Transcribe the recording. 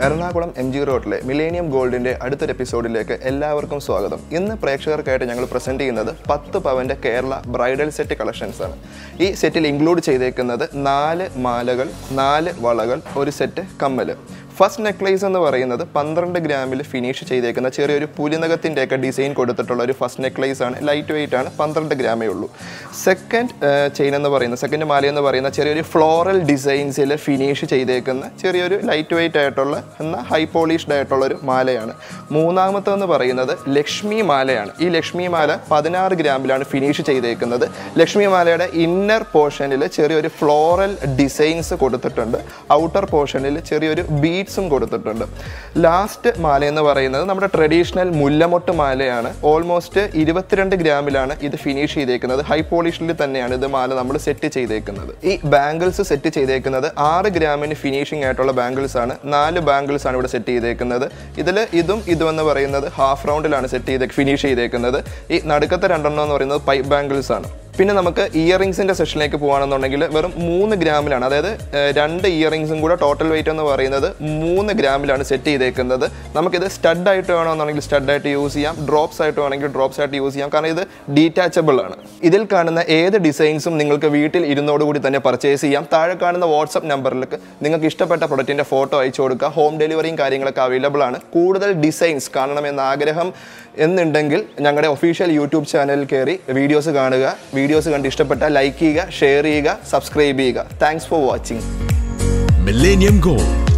Ernakulam M G റോഡിലെ millennium ഗോൾഡിന്റെ അടുത്തൊരു എപ്പിസോഡിലേക്ക് എല്ലാവർക്കും സ്വാഗതം ഇന്ന് പ്രേക്ഷകർക്കായിട്ട് ഞങ്ങൾ പ്രസന്റ് ചെയ്യുന്നത് പത്ത് പവന്റെ കേരള ബ്രൈഡൽ സെറ്റ് കളക്ഷൻസ് ആണ് ഈ സെറ്റിൽ ഇൻക്ലൂഡ് ചെയ്തേക്കുന്നത് നാല് മാലകൾ നാല് വളകൾ ഒരു സെറ്റ് കമ്മല് ഫസ്റ്റ് നെക്ലേസ് എന്ന് പറയുന്നത് പന്ത്രണ്ട് ഗ്രാമിൽ ഫിനിഷ് ചെയ്തേക്കുന്ന ചെറിയൊരു പുലിനകത്തിൻ്റെ ഒക്കെ ഡിസൈൻ കൊടുത്തിട്ടുള്ള ഒരു ഫസ്റ്റ് നെക്ലേസ് ആണ് ലൈറ്റ് വെയിറ്റ് ആണ് പന്ത്രണ്ട് ഗ്രാമേ ഉള്ളൂ സെക്കൻഡ് ചെയിൻ എന്ന് പറയുന്നത് സെക്കൻഡ് മാല എന്ന് പറയുന്ന ചെറിയൊരു ഫ്ലോറൽ ഡിസൈൻസിൽ ഫിനിഷ് ചെയ്തേക്കുന്ന ചെറിയൊരു ലൈറ്റ് വെയിറ്റ് ആയിട്ടുള്ള എന്നാൽ ഹൈ പോളിഷ്ഡ് ആയിട്ടുള്ള ഒരു മാലയാണ് മൂന്നാമത്തെന്ന് പറയുന്നത് ലക്ഷ്മി മാലയാണ് ഈ ലക്ഷ്മി മാല പതിനാറ് ഗ്രാമിലാണ് ഫിനിഷ് ചെയ്തേക്കുന്നത് ലക്ഷ്മി മാലയുടെ ഇന്നർ പോർഷനിൽ ചെറിയൊരു ഫ്ലോറൽ ഡിസൈൻസ് കൊടുത്തിട്ടുണ്ട് ഔട്ടർ പോർഷനിൽ ചെറിയൊരു ബീഡ്സും കൊടുത്തിട്ടുണ്ട് ലാസ്റ്റ് മാല എന്ന് പറയുന്നത് നമ്മുടെ ട്രഡീഷണൽ മുല്ലമൊട്ട് മാലയാണ് ഓൾമോസ്റ്റ് ഇരുപത്തിരണ്ട് ഗ്രാമിലാണ് ഇത് ഫിനിഷ് ചെയ്തേക്കുന്നത് ഹൈ പോളിഷിൽ തന്നെയാണ് ഇത് മാല നമ്മൾ സെറ്റ് ചെയ്തേക്കുന്നത് ഈ ബാംഗിൾസ് സെറ്റ് ചെയ്തേക്കുന്നത് ആറ് ഗ്രാമിന് ഫിനിഷിംഗ് ആയിട്ടുള്ള ബാംഗിൾസ് ആണ് നാല് ബാംഗിൾസ് ആണ് ഇവിടെ സെറ്റ് ചെയ്തേക്കുന്നത് ഇതിൽ ഇതും ഇതും എന്ന് പറയുന്നത് ഹാഫ് റൗണ്ടിലാണ് സെറ്റ് ചെയ്ത് ഫിനിഷ് ചെയ്തേക്കുന്നത് ഈ നടുക്കത്തെ രണ്ടെണ്ണം എന്ന് പറയുന്നത് പൈപ്പ് ബാംഗിൾസ് ആണ് പിന്നെ നമുക്ക് ഇയറിങ്സിന്റെ സെഷനിലേക്ക് പോകുകയാണെന്നുണ്ടെങ്കിൽ വെറും മൂന്ന് ഗ്രാമിലാണ് അതായത് ഏഹ്, രണ്ട് ഇയറിങ്സും കൂടെ ടോട്ടൽ വെയിറ്റ് എന്ന് പറയുന്നത് മൂന്ന് ഗ്രാമിലാണ് സെറ്റ് ചെയ്തേക്കുന്നത് നമുക്കിത് സ്റ്റഡ് ആയിട്ട് വേണമെന്നുണ്ടെങ്കിൽ സ്റ്റഡ് ആയിട്ട് യൂസ് ചെയ്യാം ഡ്രോപ്സ് ആയിട്ട് വേണമെങ്കിൽ ഡ്രോപ്സ് ആയിട്ട് യൂസ് ചെയ്യാം കാരണം ഇത് ഡീറ്റാച്ചബിൾ ആണ് ഇതിൽ കാണുന്ന ഏത് ഡിസൈൻസും നിങ്ങൾക്ക് വീട്ടിൽ ഇരുന്നോടുകൂടി തന്നെ പർച്ചേസ് ചെയ്യാം താഴെ കാണുന്ന വാട്സപ്പ് നമ്പറിലേക്ക് നിങ്ങൾക്ക് ഇഷ്ടപ്പെട്ട പ്രൊഡക്റ്റിന്റെ ഫോട്ടോ അയച്ചു കൊടുക്കുക ഹോം ഡെലിവറിയും കാര്യങ്ങളൊക്കെ അവൈലബിൾ ആണ് കൂടുതൽ ഡിസൈൻസ് കാണണമെന്ന ആഗ്രഹം എന്നുണ്ടെങ്കിൽ ഞങ്ങളുടെ ഒഫീഷ്യൽ യൂട്യൂബ് ചാനലിൽ കയറി വീഡിയോസ് കാണുക വീഡിയോസ് കണ്ട് ഇഷ്ടപ്പെട്ടാൽ ലൈക്ക് ചെയ്യുക ഷെയർ ചെയ്യുക സബ്സ്ക്രൈബ് ചെയ്യുക thanks for watching Millennium Gold